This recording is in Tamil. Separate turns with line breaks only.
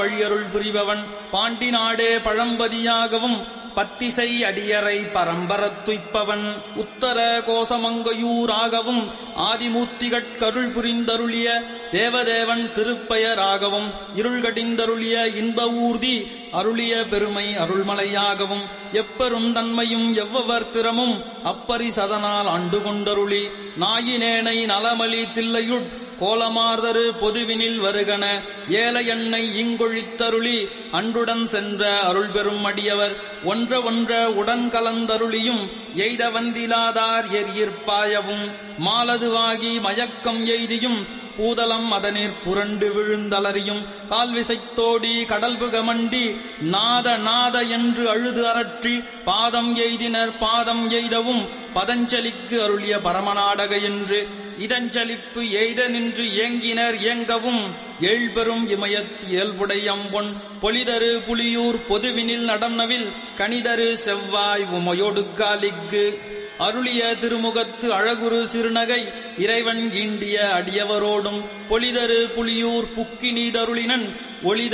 வழியருள் புரிபவன் பாண்டி நாடே பழம்பதியாகவும் பத்திசை அடியரை பரம்பரத் துய்ப்பவன் உத்தர கோசமங்கையூராகவும் ஆதிமூர்த்திகட்கருள் புரிந்தருளிய தேவதேவன் திருப்பெயராகவும் இருள்கடிந்தருளிய இன்ப ஊர்தி அருளிய பெருமை அருள்மலையாகவும் எப்பெரும் தன்மையும் எவ்வவர் திறமும் அப்பரிசதனால் ஆண்டு கொண்டருளி நாயினேனை நலமலி தில்லையுட் கோலமார்தரு பொதுவினில் வருகன ஏல எண்ணெய் இங்கொழித்தருளி அன்றுடன் சென்ற அருள் பெறும் அடியவர் ஒன்ற ஒன்ற உடன் கலந்தருளியும் எய்த வந்திலாதார் எரியிற்பாயவும் மாலதுவாகி மயக்கம் எய்தியும் பூதலம் அதனிற் புரண்டு விழுந்தலறியும் கால்விசைத்தோடி கடல்புகமண்டி நாத நாத என்று அழுது அரற்றி பாதம் எய்தினர் பாதம் எய்தவும் பதஞ்சலிக்கு அருளிய பரமநாடக என்று இதஞ்சலிப்பு எய்த நின்று ஏங்கினர் ஏங்கவும் எழுபெரும் இமயத் இயல்புடையம்பொன் பொலிதரு புலியூர் பொதுவினில் நடனவில் கணிதரு செவ்வாய் உமையொடுக்காலிக்கு அருளிய திருமுகத்து அழகுரு சிறுநகை இறைவன் ஈண்டிய அடியவரோடும் பொலிதரு புலியூர் புக்கினீதருளினன் ஒளித